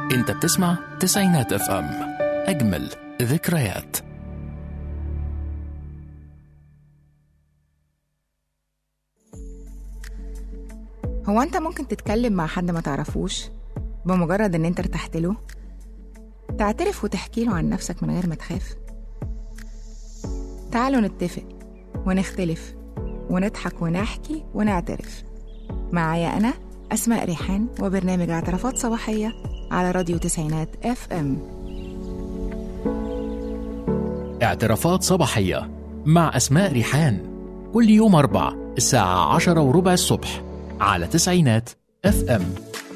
انت بتسمع تسعينات اف ام اجمل ذكريات هو انت ممكن تتكلم مع حد ما تعرفوش بمجرد ان انت ارتحت له تعترف وتحكي له عن نفسك من غير ما تخاف تعالوا نتفق ونختلف ونضحك ونحكي ونعترف معايا انا اسماء ريحان وبرنامج اعترافات صباحيه على راديو تسعينات اف ام اعترافات صباحية مع أسماء ريحان كل يوم أربع الساعة عشرة وربع الصبح على تسعينات اف ام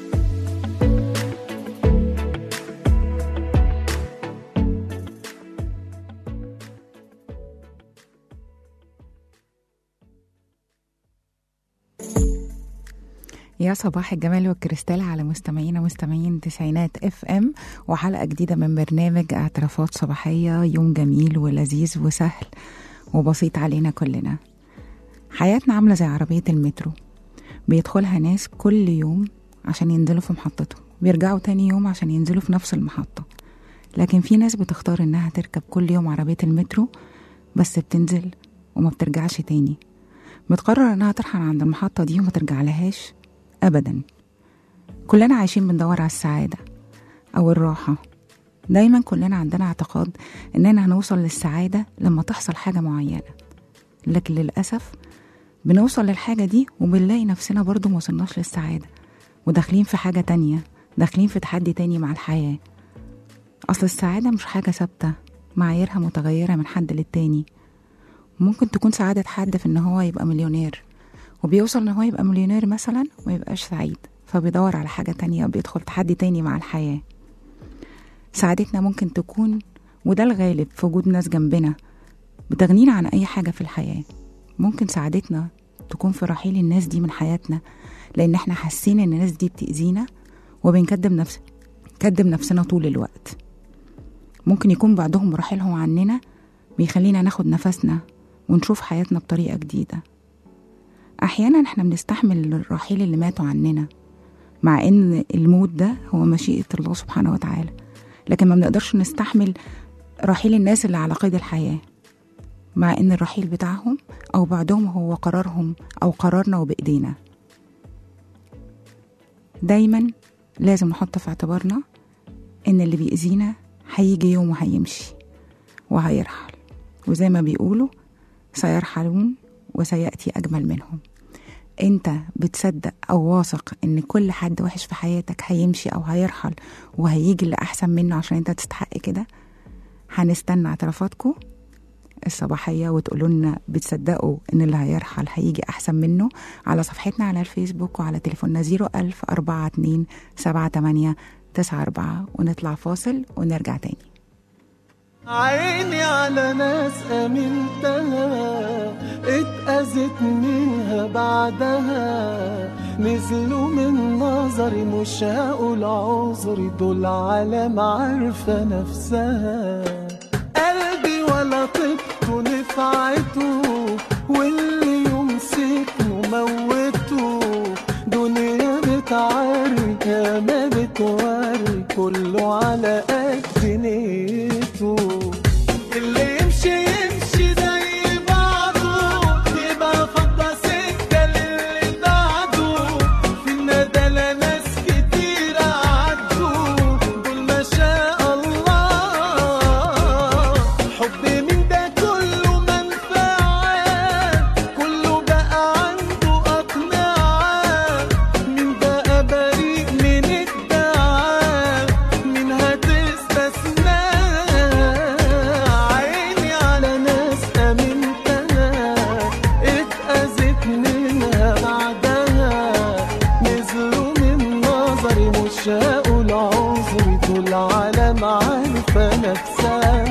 يا صباح الجمال والكريستال على مستمعينا مستمعين تسعينات اف ام وحلقه جديده من برنامج اعترافات صباحيه يوم جميل ولذيذ وسهل وبسيط علينا كلنا حياتنا عامله زي عربيه المترو بيدخلها ناس كل يوم عشان ينزلوا في محطتهم بيرجعوا تاني يوم عشان ينزلوا في نفس المحطه لكن في ناس بتختار انها تركب كل يوم عربيه المترو بس بتنزل وما بترجعش تاني بتقرر انها ترحل عند المحطه دي وما ترجع لهاش ابدا كلنا عايشين بندور على السعاده او الراحه دايما كلنا عندنا اعتقاد اننا هنوصل للسعاده لما تحصل حاجه معينه لكن للاسف بنوصل للحاجه دي وبنلاقي نفسنا برضو موصلناش للسعاده وداخلين في حاجه تانية داخلين في تحدي تاني مع الحياه اصل السعاده مش حاجه ثابته معاييرها متغيره من حد للتاني ممكن تكون سعاده حد في ان هو يبقى مليونير وبيوصل ان هو يبقى مليونير مثلا وما يبقاش سعيد فبيدور على حاجة تانية وبيدخل تحدي تاني مع الحياة سعادتنا ممكن تكون وده الغالب في وجود ناس جنبنا بتغنينا عن أي حاجة في الحياة ممكن سعادتنا تكون في رحيل الناس دي من حياتنا لأن احنا حاسين إن الناس دي بتأذينا وبنكدب نفس كدب نفسنا طول الوقت ممكن يكون بعدهم رحيلهم عننا بيخلينا ناخد نفسنا ونشوف حياتنا بطريقة جديدة أحيانا احنا بنستحمل الرحيل اللي ماتوا عننا مع إن الموت ده هو مشيئة الله سبحانه وتعالى لكن ما بنقدرش نستحمل رحيل الناس اللي على قيد الحياة مع إن الرحيل بتاعهم أو بعدهم هو قرارهم أو قرارنا وبإيدينا دايما لازم نحط في اعتبارنا إن اللي بيأذينا هيجي يوم وهيمشي وهيرحل وزي ما بيقولوا سيرحلون وسيأتي أجمل منهم انت بتصدق او واثق ان كل حد وحش في حياتك هيمشي او هيرحل وهيجي اللي احسن منه عشان انت تستحق كده هنستنى اعترافاتكم الصباحية وتقولوا لنا بتصدقوا ان اللي هيرحل هيجي احسن منه على صفحتنا على الفيسبوك وعلى تليفوننا 01000 42 78 94 ونطلع فاصل ونرجع تاني عيني على ناس امنتها اتأذت منها بعدها نزلوا من نظري مش هقول عذري دول عالم عارفة نفسها قلبي ولا طبته نفعته واللي يمسكه موته دنيا بتعري يا ما بتوري كله على قد نيته اللي يمشي يمشي زي بعضه يبقى فضى سكة للي بعده في الندى ناس كتير عدوا دول ما شاء الله حب من ده كله منفعة كله بقى عنده أقنعة من بقى بريء من الدعاء من هتستثنى عيني على ناس أمنتها اتأذت منها بعدها نزلوا من نظري مش هقول عذري دول عالم عارفة نفسها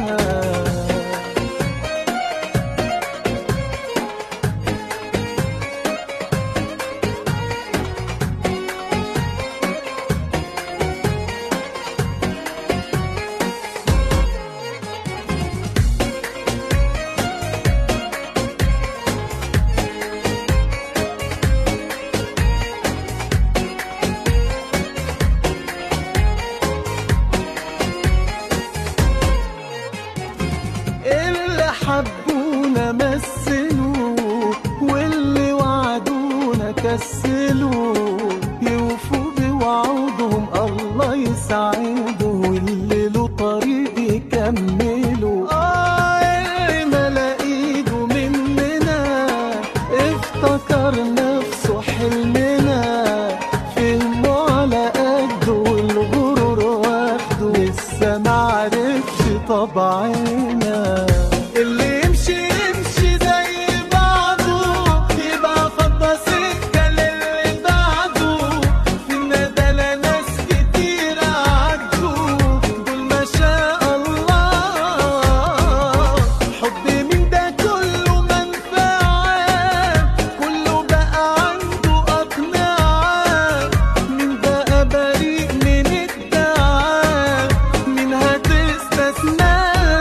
يكسلوا يوفوا بوعودهم الله يسعدوا واللي له طريق يكملوا آه اللي ملا ايده مننا افتكر نفسه حلمنا فهمه على قده والغرور واخده لسه معرفش طبعنا اللي يمشي يمشي زي بعضه يبقى فضى سكة للي بعده في الندى ناس كتير عدوا دول ما شاء الله حب من ده كله منفعة كله بقى عنده أقنعة من بقى بريء من الدعاء من هتستثنى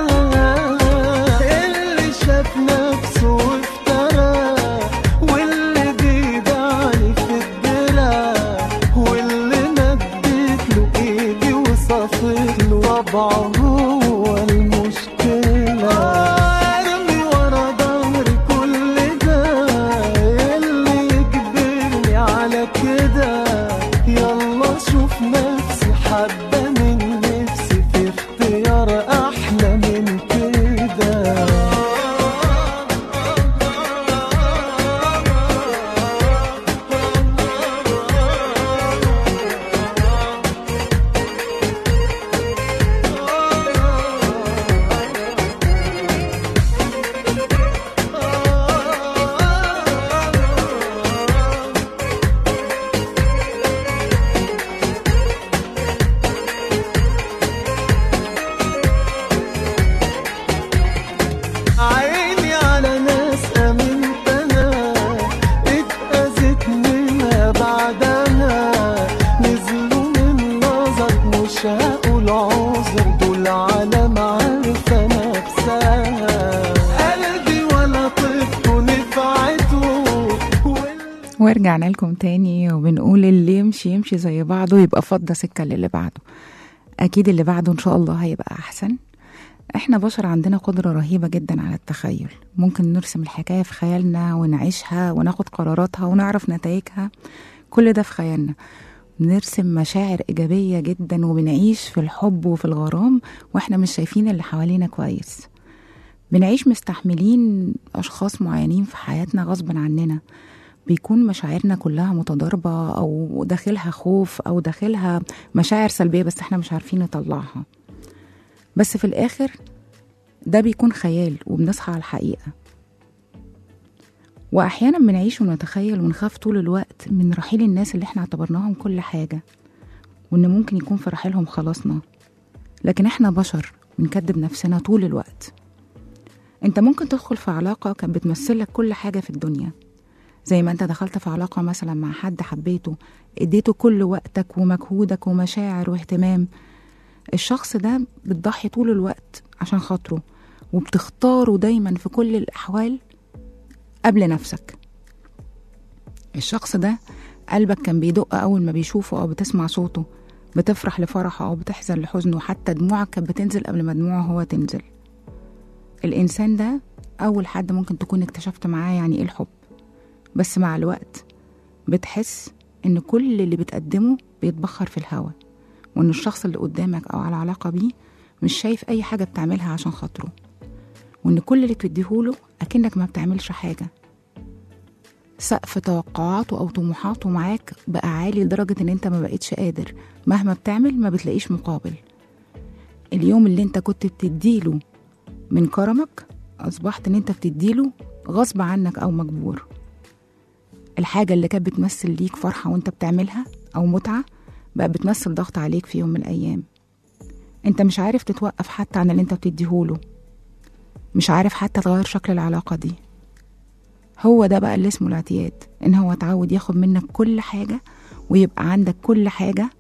اللي شاف نفسه وافترى واللي بيدعني في الدرع واللي مدت له ايدي وصفت له طبعه هو المشكلة ارمي ورا ظهري كل ده اللي يجبرني على كده يلا شوف نفسي حبة من نفسي في اختيار احلى من كده عيني على ناس امنتها اتأذت منها بعدها نزلوا من نظر مش هقول عذر دول عالم عارفة نفسها قلبي ولا طفل نفعته وال- ورجعنا لكم تاني وبنقول اللي يمشي يمشي زي بعضه يبقى فضى سكة للي بعده أكيد اللي بعده إن شاء الله هيبقى أحسن إحنا بشر عندنا قدرة رهيبة جدا على التخيل ممكن نرسم الحكاية في خيالنا ونعيشها وناخد قراراتها ونعرف نتائجها كل ده في خيالنا بنرسم مشاعر إيجابية جدا وبنعيش في الحب وفي الغرام وإحنا مش شايفين اللي حوالينا كويس بنعيش مستحملين أشخاص معينين في حياتنا غصبا عننا بيكون مشاعرنا كلها متضاربة أو داخلها خوف أو داخلها مشاعر سلبية بس احنا مش عارفين نطلعها بس في الآخر ده بيكون خيال وبنصحى على الحقيقة وأحيانا بنعيش ونتخيل ونخاف طول الوقت من رحيل الناس اللي احنا اعتبرناهم كل حاجة وإن ممكن يكون في رحيلهم خلاصنا لكن احنا بشر بنكدب نفسنا طول الوقت انت ممكن تدخل في علاقة كانت بتمثلك كل حاجة في الدنيا زي ما انت دخلت في علاقة مثلا مع حد حبيته اديته كل وقتك ومجهودك ومشاعر واهتمام الشخص ده بتضحي طول الوقت عشان خاطره وبتختاره دايما في كل الأحوال قبل نفسك الشخص ده قلبك كان بيدق أول ما بيشوفه أو بتسمع صوته بتفرح لفرحه أو بتحزن لحزنه حتى دموعك كانت بتنزل قبل ما دموعه هو تنزل الإنسان ده أول حد ممكن تكون اكتشفت معاه يعني إيه الحب بس مع الوقت بتحس إن كل اللي بتقدمه بيتبخر في الهوا وإن الشخص اللي قدامك أو على علاقة بيه مش شايف أي حاجة بتعملها عشان خاطره وإن كل اللي بتديهوله أكنك ما بتعملش حاجة سقف توقعاته أو طموحاته معاك بقى عالي لدرجة إن أنت ما بقتش قادر مهما بتعمل ما بتلاقيش مقابل اليوم اللي أنت كنت بتديله من كرمك أصبحت إن أنت بتديله غصب عنك أو مجبور الحاجة اللي كانت بتمثل ليك فرحة وأنت بتعملها أو متعة بقى بتمثل ضغط عليك في يوم من الأيام أنت مش عارف تتوقف حتى عن اللي أنت بتديهوله مش عارف حتى تغير شكل العلاقة دي هو ده بقى اللي اسمه الاعتياد إن هو اتعود ياخد منك كل حاجة ويبقى عندك كل حاجة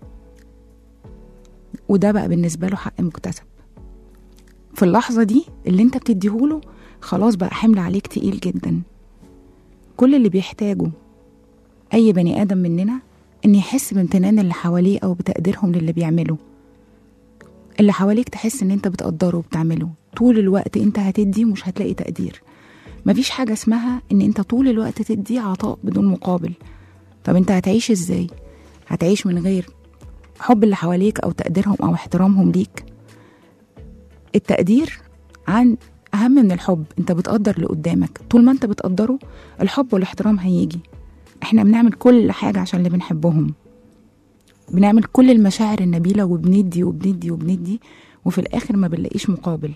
وده بقى بالنسبة له حق مكتسب في اللحظة دي اللي انت بتديهوله خلاص بقى حمل عليك تقيل جدا كل اللي بيحتاجه أي بني آدم مننا إن يحس بامتنان اللي حواليه أو بتقديرهم للي بيعمله اللي حواليك تحس إن أنت بتقدره وبتعمله طول الوقت أنت هتدي ومش هتلاقي تقدير مفيش حاجة اسمها إن أنت طول الوقت تدي عطاء بدون مقابل طب انت هتعيش ازاي هتعيش من غير حب اللي حواليك او تقديرهم او احترامهم ليك التقدير عن اهم من الحب انت بتقدر اللي قدامك طول ما انت بتقدره الحب والاحترام هيجي احنا بنعمل كل حاجة عشان اللي بنحبهم بنعمل كل المشاعر النبيلة وبندي وبندي وبندي وفي الآخر ما بنلاقيش مقابل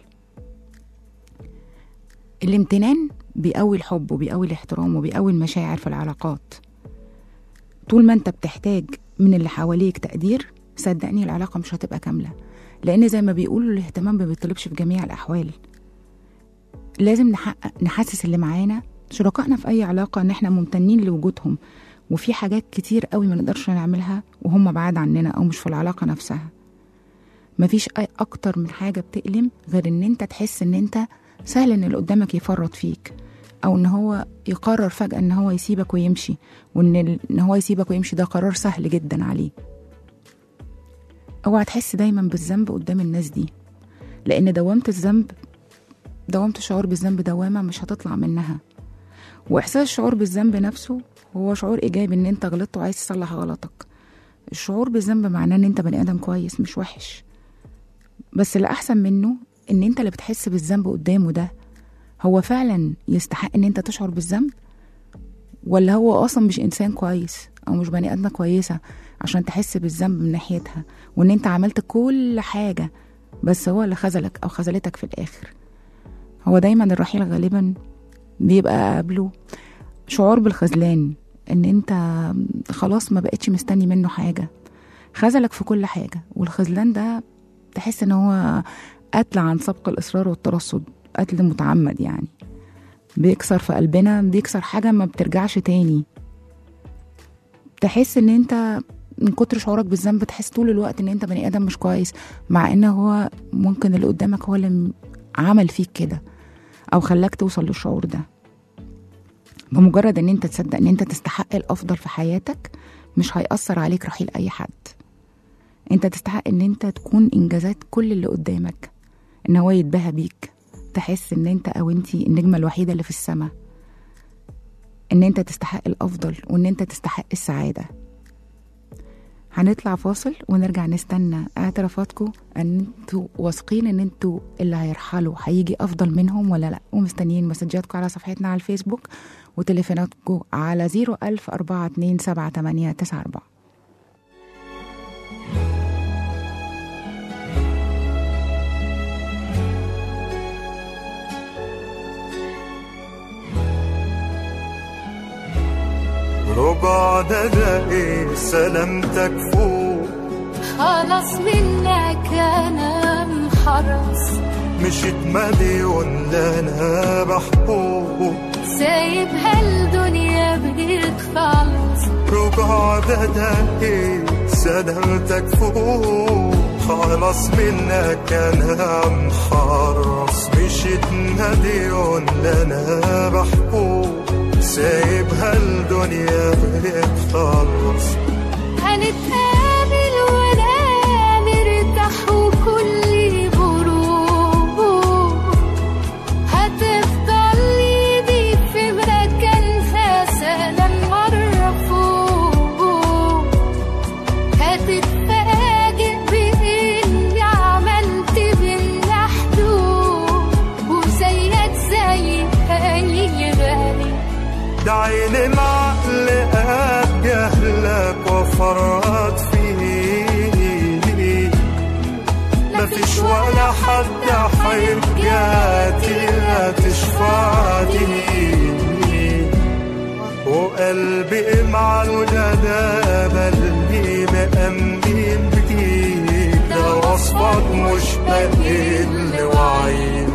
الامتنان بيقوي الحب وبيقوي الاحترام وبيقوي المشاعر في العلاقات طول ما انت بتحتاج من اللي حواليك تقدير صدقني العلاقة مش هتبقى كاملة لأن زي ما بيقولوا الاهتمام ما بيطلبش في جميع الأحوال لازم نحقق نحسس اللي معانا شركائنا في أي علاقة إن إحنا ممتنين لوجودهم وفي حاجات كتير قوي ما نقدرش نعملها وهم بعاد عننا أو مش في العلاقة نفسها مفيش أي أكتر من حاجة بتألم غير إن أنت تحس إن أنت سهل إن اللي قدامك يفرط فيك أو إن هو يقرر فجأة إن هو يسيبك ويمشي وإن ال- إن هو يسيبك ويمشي ده قرار سهل جدا عليه اوعى تحس دايما بالذنب قدام الناس دي لأن دوامة الذنب دوامة الشعور بالذنب دوامة مش هتطلع منها وإحساس الشعور بالذنب نفسه هو شعور إيجابي إن أنت غلطت وعايز تصلح غلطك الشعور بالذنب معناه إن أنت بني آدم كويس مش وحش بس اللي أحسن منه إن أنت اللي بتحس بالذنب قدامه ده هو فعلا يستحق إن أنت تشعر بالذنب ولا هو أصلا مش إنسان كويس أو مش بني آدمة كويسة عشان تحس بالذنب من ناحيتها وإن أنت عملت كل حاجة بس هو اللي خذلك أو خذلتك في الآخر هو دايما الرحيل غالبا بيبقى قبله شعور بالخذلان ان انت خلاص ما بقتش مستني منه حاجة خذلك في كل حاجة والخذلان ده تحس ان هو قتل عن سبق الإصرار والترصد قتل متعمد يعني بيكسر في قلبنا بيكسر حاجة ما بترجعش تاني تحس ان انت من كتر شعورك بالذنب تحس طول الوقت ان انت بني ادم مش كويس مع ان هو ممكن اللي قدامك هو اللي م- عمل فيك كده او خلاك توصل للشعور ده بمجرد ان انت تصدق ان انت تستحق الافضل في حياتك مش هيأثر عليك رحيل اي حد انت تستحق ان انت تكون انجازات كل اللي قدامك ان هو يتباهى بيك تحس ان انت او انتي النجمة الوحيدة اللي في السماء ان انت تستحق الافضل وان انت تستحق السعادة هنطلع فاصل ونرجع نستنى اعترافاتكم ان انتوا واثقين ان انتوا اللي هيرحلوا هيجي افضل منهم ولا لا ومستنيين مسجاتكم على صفحتنا على الفيسبوك وتليفوناتكم على 01000 427 ربع دقايق سلامتك فوق خلاص منك انا محرص مشيت مليون لا انا بحبوب سايبها الدنيا بتخلص ربع دقايق سلامتك فوق خلاص منك انا محرص مشيت مليون لا انا بحبوب سايبها الدنيا بتخلص هنتقابل وانا مرتاح وكل غروب هتفضل ايدي في مكانها سلام مرفوض هتتفاجئ بإني عملت بينا حدود وزيك زي أي غالي ده عين العقل قد جهلك وفرط فيه مفيش ولا حد حجاتي لا تشفع لي وقلبي مع الندى اللي مأمين بيك ده وصفك مش بقل وعيد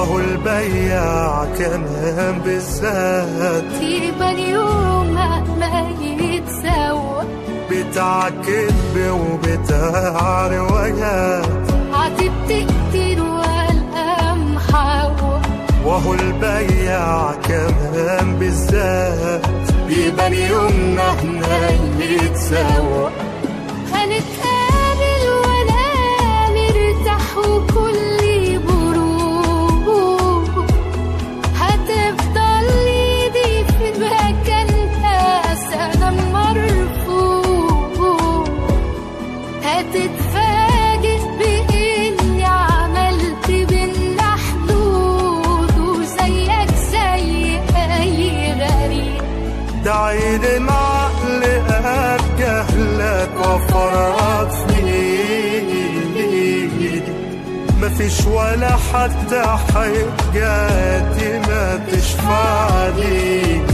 وهو البياع كمان بالذات يبقى اليوم ما يتسوى بتاع كذب وبتاع روايات عاتبت كتير والقام حوا وهو البياع كمان بالذات بيبان يومنا احنا نتسوى هنتقابل وانا مرتاح وكل بروق هتفضل ايدي في مكانها سلام مرفوع هتتفاجئ بإني عملت بينا حدود وزيك زي أي غريب ده عيد العقل قد جهلك وفرط فيك مفيش ولا حتى حجاتي ما تشفع ليك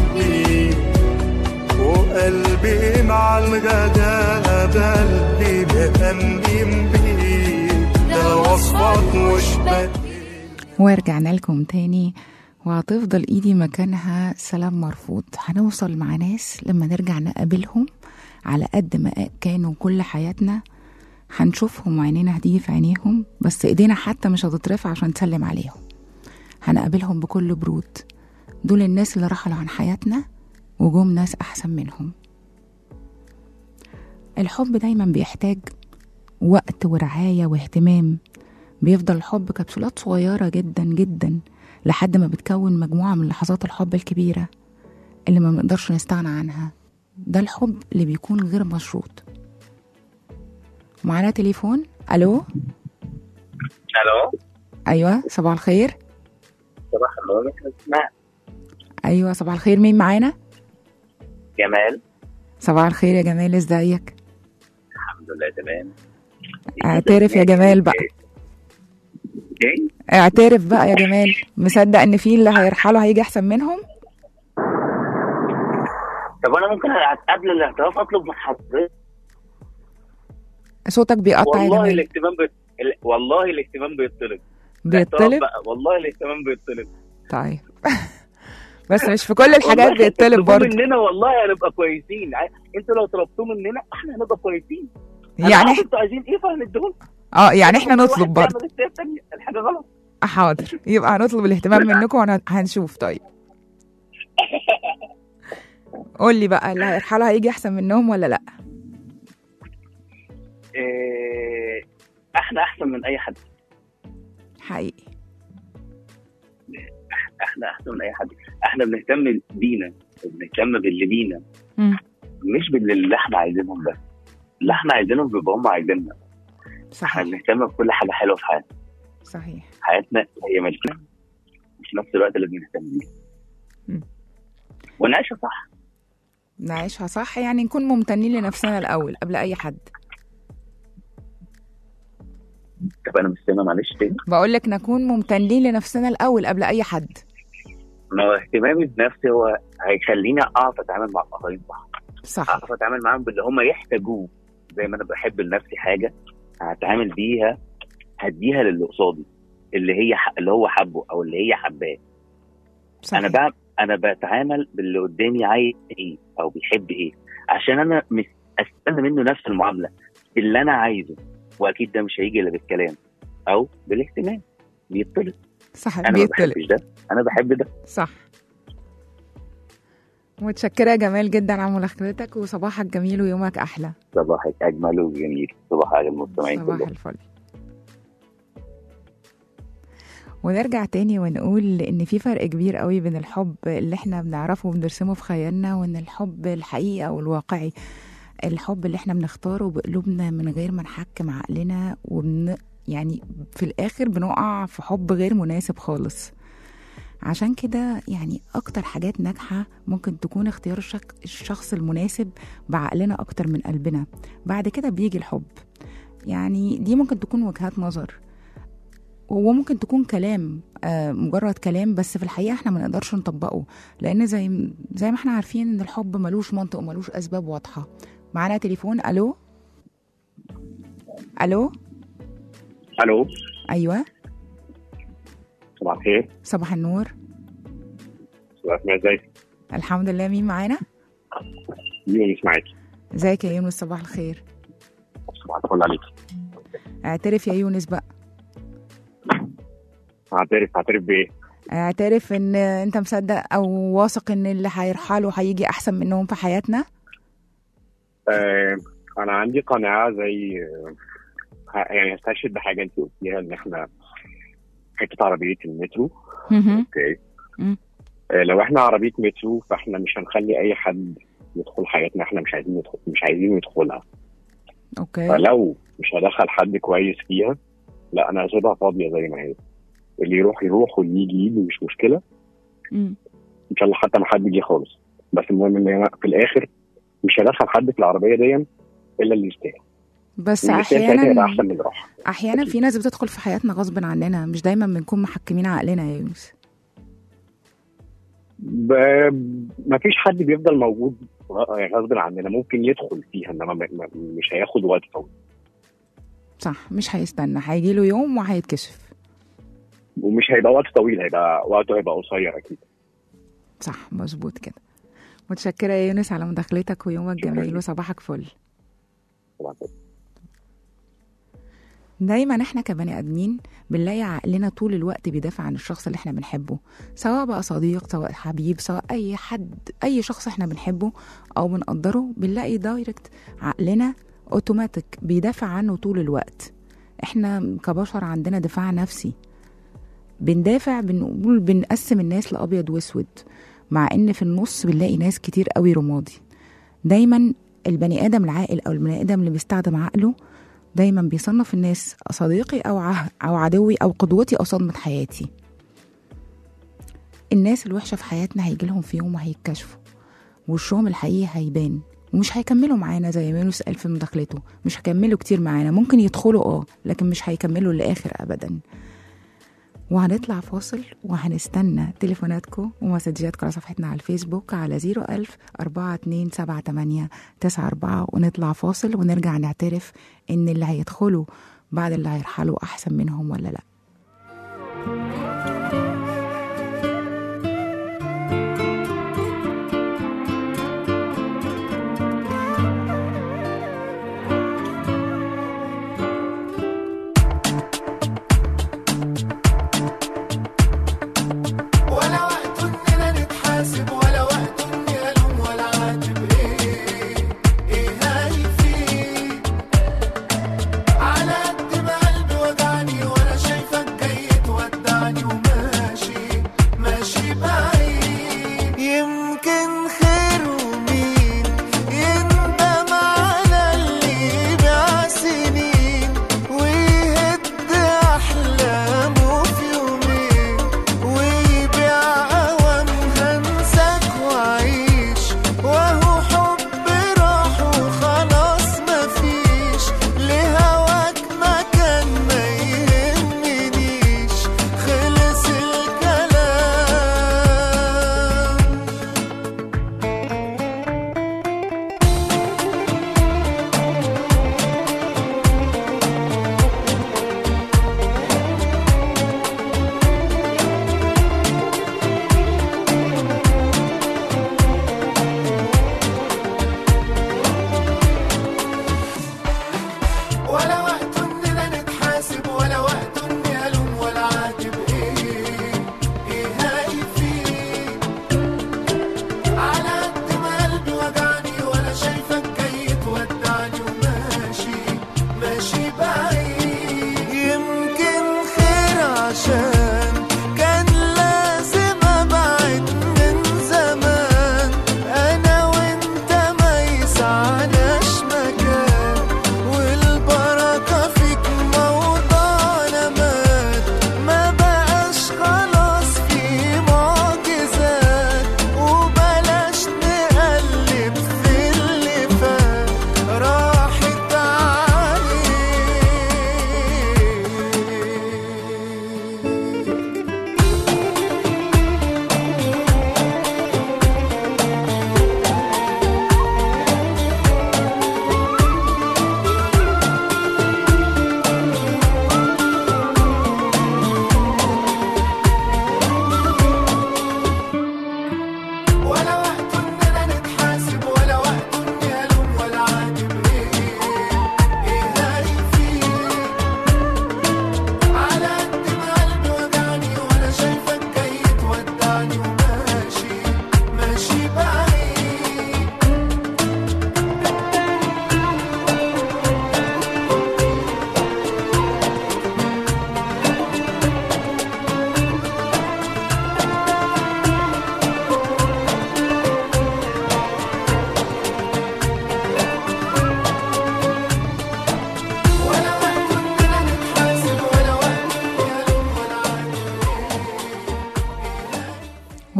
وقلبي مع الغدا قلبي مأمن بيك ده وصفك مش بديل ورجعنا لكم تاني وهتفضل ايدي مكانها سلام مرفوض هنوصل مع ناس لما نرجع نقابلهم على قد ما كانوا كل حياتنا هنشوفهم وعينينا هتيجي في عينيهم بس ايدينا حتى مش هتترفع عشان نسلم عليهم هنقابلهم بكل برود دول الناس اللي رحلوا عن حياتنا وجم ناس احسن منهم الحب دايما بيحتاج وقت ورعاية واهتمام بيفضل الحب كبسولات صغيرة جدا جدا لحد ما بتكون مجموعة من لحظات الحب الكبيرة اللي ما بنقدرش نستغنى عنها ده الحب اللي بيكون غير مشروط معانا تليفون الو الو ايوه صباح الخير صباح النور اسماء ايوه صباح الخير مين معانا جمال صباح الخير يا جمال ازيك الحمد لله تمام اعترف يا جمال بقى ايه اعترف بقى يا جمال مصدق ان في اللي هيرحلوا هيجي احسن منهم طب انا ممكن قبل الاعتراف اطلب من حضرتك صوتك بيقطع يا والله جمال الاهتمام بيت... ال- والله الاهتمام بيطلب الاعتراف بيطلب بقى والله الاهتمام بيطلب طيب بس مش في كل الحاجات والله بيطلب تطلبوه برضه مننا والله هنبقى كويسين ع- انتوا لو طلبتوه مننا احنا هنبقى كويسين أنا يعني عارف انتوا عايزين ايه فهنديهولكم اه يعني احنا نطلب واحد برضه بيعمل السياسة التانية، الحاجه غلط حاضر يبقى هنطلب الاهتمام منكم وهنشوف طيب قول لي بقى اللي هيرحلوا هيجي احسن منهم ولا لا إيه... احنا احسن من اي حد حقيقي احنا احسن من اي حد احنا بنهتم بينا وبنهتم باللي بينا مم. مش باللي احنا عايزينهم بس اللي احنا عايزينهم بيبقى هم عايزيننا احنا صحيح بنهتم بكل حاجه حلوه في حياتنا صحيح حياتنا هي ملكنا وفي نفس الوقت لازم نهتم بيها مم. ونعيشها صح نعيشها صح يعني نكون ممتنين لنفسنا الاول قبل اي حد طب انا مش سامع معلش تاني بقول لك نكون ممتنين لنفسنا الاول قبل اي حد ما هو اهتمامي بنفسي هو هيخليني اعرف اتعامل مع الاخرين صح صح اعرف اتعامل معاهم باللي هم يحتاجوه زي ما انا بحب لنفسي حاجه هتعامل بيها هديها للي قصادي اللي هي ح... اللي هو حبه او اللي هي حباه صحيح. انا بقى انا بتعامل باللي قدامي عايز ايه او بيحب ايه عشان انا مش استنى منه نفس المعامله اللي انا عايزه واكيد ده مش هيجي الا بالكلام او بالاهتمام بيطلب صح انا ما بيطلق بحبش ده انا بحب ده صح متشكرة يا جمال جدا على مداخلتك وصباحك جميل ويومك أحلى صباحك اجمل وجميل صباح على المستمعين صباح كلهم الفل ونرجع تاني ونقول ان في فرق كبير قوي بين الحب اللي احنا بنعرفه وبنرسمه في خيالنا وان الحب الحقيقي او الواقعي الحب اللي احنا بنختاره بقلوبنا من غير ما نحكم عقلنا وبن يعني في الاخر بنقع في حب غير مناسب خالص عشان كده يعني اكتر حاجات ناجحة ممكن تكون اختيار الشك- الشخص المناسب بعقلنا اكتر من قلبنا بعد كده بيجي الحب يعني دي ممكن تكون وجهات نظر وممكن تكون كلام آه مجرد كلام بس في الحقيقه احنا ما نقدرش نطبقه لان زي زي ما احنا عارفين ان الحب ملوش منطق وملوش اسباب واضحه معانا تليفون الو الو الو ايوه صباح الخير صباح النور صباح الخير ازيك الحمد لله مين معانا يونس معاكي ازيك يا يونس صباح الخير صباح الفل عليك اعترف يا يونس بقى هعترف هعترف بايه؟ اعترف ان انت مصدق او واثق ان اللي هيرحلوا هيجي احسن منهم في حياتنا آه انا عندي قناعه زي آه، ه- يعني هستشهد بحاجه انت قلتيها ان احنا حته عربيه المترو مهم. اوكي مم. آه لو احنا عربيه مترو فاحنا مش هنخلي اي حد يدخل حياتنا احنا مش عايزين ندخل مش عايزين ندخلها اوكي فلو مش هدخل حد كويس فيها لا انا هسيبها فاضيه زي ما هي اللي يروح يروح واللي يجي يجي مش مشكله مم. ان شاء الله حتى ما حد يجي خالص بس المهم ان انا في الاخر مش هدخل حد في العربيه دي الا اللي يستاهل بس واللي يستاهل ساعتها يبقى احيانا احسن من اللي راح احيانا في ناس بتدخل في حياتنا غصب عننا مش دايما بنكون محكمين عقلنا يا يونس ب... ما فيش حد بيفضل موجود غصب عننا ممكن يدخل فيها انما ما... ما... مش هياخد وقت طويل صح مش هيستنى هيجي له يوم وهيتكشف ومش هيبقى وقت طويل هيبقى وقته هيبقى قصير اكيد صح مظبوط كده متشكرة يا يونس على مداخلتك ويومك شكراً جميل ليك. وصباحك فل طبعا دايما احنا كبني ادمين بنلاقي عقلنا طول الوقت بيدافع عن الشخص اللي احنا بنحبه سواء بقى صديق سواء حبيب سواء اي حد اي شخص احنا بنحبه او بنقدره بنلاقي دايركت عقلنا اوتوماتيك بيدافع عنه طول الوقت احنا كبشر عندنا دفاع نفسي بندافع بنقول بنقسم الناس لابيض واسود مع ان في النص بنلاقي ناس كتير قوي رمادي دايما البني ادم العاقل او البني ادم اللي بيستخدم عقله دايما بيصنف الناس صديقي او ع... او عدوي او قدوتي او صدمه حياتي الناس الوحشه في حياتنا هيجي لهم في يوم وهيتكشفوا وشهم الحقيقي هيبان ومش هيكملوا معانا زي ما يونس قال في مداخلته مش هيكملوا كتير معانا ممكن يدخلوا اه لكن مش هيكملوا للاخر ابدا وهنطلع فاصل وهنستنى تليفوناتكم ومسجاتكم على صفحتنا على الفيسبوك على 01000 4278 94 ونطلع فاصل ونرجع نعترف ان اللي هيدخلوا بعد اللي هيرحلوا احسن منهم ولا لا ولا وقت اننا نتحاسب ولا وقت اني الوم ولا عاتب ايه ايه هيفيد على قد ما قلبي وجعني وانا شايفه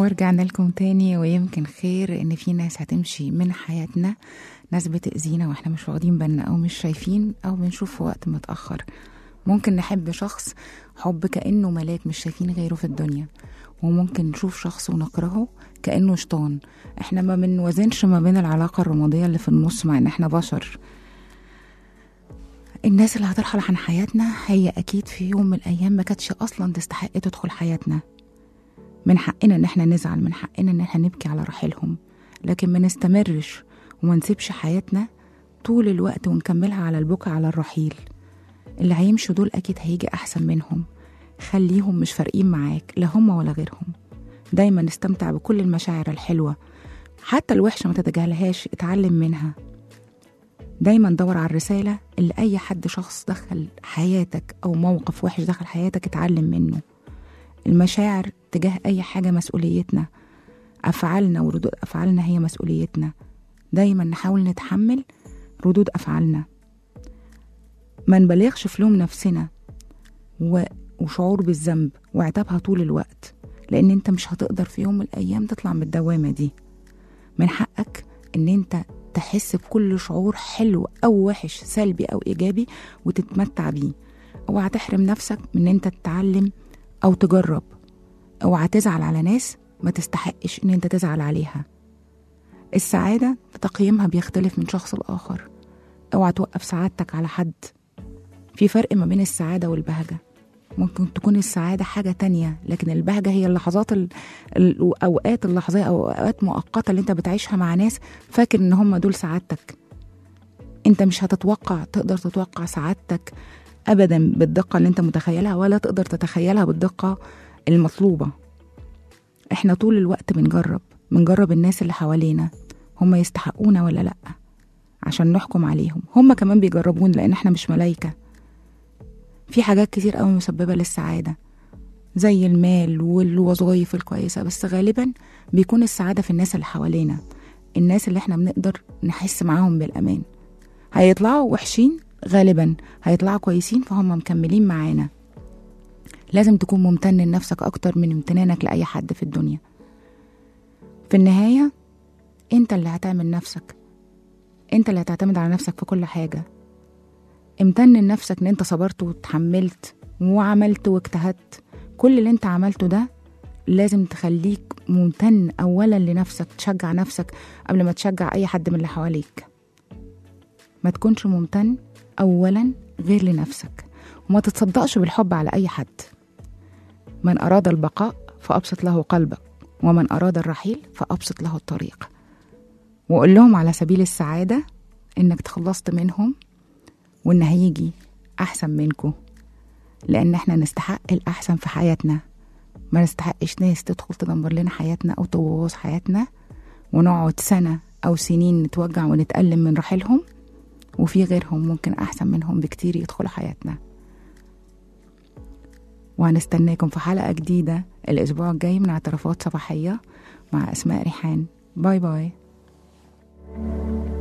ورجعنا لكم تاني ويمكن خير ان في ناس هتمشي من حياتنا ناس بتأذينا واحنا مش واخدين بالنا او مش شايفين او بنشوف في وقت متأخر ممكن نحب شخص حب كأنه ملاك مش شايفين غيره في الدنيا وممكن نشوف شخص ونكرهه كأنه شيطان احنا ما بنوازنش ما بين العلاقة الرمادية اللي في النص مع ان احنا بشر الناس اللي هترحل عن حياتنا هي اكيد في يوم من الايام ما كانتش اصلا تستحق تدخل حياتنا من حقنا ان احنا نزعل من حقنا ان احنا نبكي على رحيلهم لكن ما نستمرش وما نسيبش حياتنا طول الوقت ونكملها على البكا على الرحيل اللي هيمشوا دول اكيد هيجي احسن منهم خليهم مش فارقين معاك لا هم ولا غيرهم دايما استمتع بكل المشاعر الحلوة حتى الوحشة ما تتجاهلهاش اتعلم منها دايما دور على الرسالة اللي أي حد شخص دخل حياتك أو موقف وحش دخل حياتك اتعلم منه المشاعر تجاه أي حاجة مسؤوليتنا أفعالنا وردود أفعالنا هي مسؤوليتنا دايما نحاول نتحمل ردود أفعالنا ما نبالغش في لوم نفسنا و... وشعور بالذنب وعتابها طول الوقت لأن أنت مش هتقدر في يوم من الأيام تطلع من الدوامة دي من حقك إن أنت تحس بكل شعور حلو أو وحش سلبي أو إيجابي وتتمتع بيه اوعى تحرم نفسك من إن أنت تتعلم أو تجرب اوعى تزعل على ناس ما تستحقش إن أنت تزعل عليها السعادة تقييمها بيختلف من شخص لآخر اوعى توقف سعادتك على حد في فرق ما بين السعادة والبهجة ممكن تكون السعادة حاجة تانية لكن البهجة هي اللحظات ال- الأوقات اللحظية أو أوقات مؤقتة اللي أنت بتعيشها مع ناس فاكر إن هم دول سعادتك أنت مش هتتوقع تقدر تتوقع سعادتك أبدا بالدقة اللي أنت متخيلها ولا تقدر تتخيلها بالدقة المطلوبة إحنا طول الوقت بنجرب بنجرب الناس اللي حوالينا هم يستحقونا ولا لأ عشان نحكم عليهم هم كمان بيجربون لأن إحنا مش ملايكة في حاجات كتير قوي مسببة للسعادة زي المال والوظائف الكويسة بس غالبا بيكون السعادة في الناس اللي حوالينا الناس اللي احنا بنقدر نحس معاهم بالأمان هيطلعوا وحشين غالبا هيطلعوا كويسين فهم مكملين معانا لازم تكون ممتن لنفسك أكتر من امتنانك لأي حد في الدنيا في النهاية انت اللي هتعمل نفسك انت اللي هتعتمد على نفسك في كل حاجة امتن لنفسك ان انت صبرت وتحملت وعملت واجتهدت كل اللي انت عملته ده لازم تخليك ممتن اولا لنفسك تشجع نفسك قبل ما تشجع اي حد من اللي حواليك ما تكونش ممتن اولا غير لنفسك وما تتصدقش بالحب على اي حد من اراد البقاء فابسط له قلبك ومن اراد الرحيل فابسط له الطريق وقول لهم على سبيل السعاده انك تخلصت منهم وإن هيجي أحسن منكم لأن إحنا نستحق الأحسن في حياتنا ما نستحقش ناس تدخل تدمر لنا حياتنا أو تبوظ حياتنا ونقعد سنة أو سنين نتوجع ونتألم من رحيلهم وفي غيرهم ممكن أحسن منهم بكتير يدخلوا حياتنا وهنستناكم في حلقة جديدة الأسبوع الجاي من اعترافات صباحية مع أسماء ريحان باي باي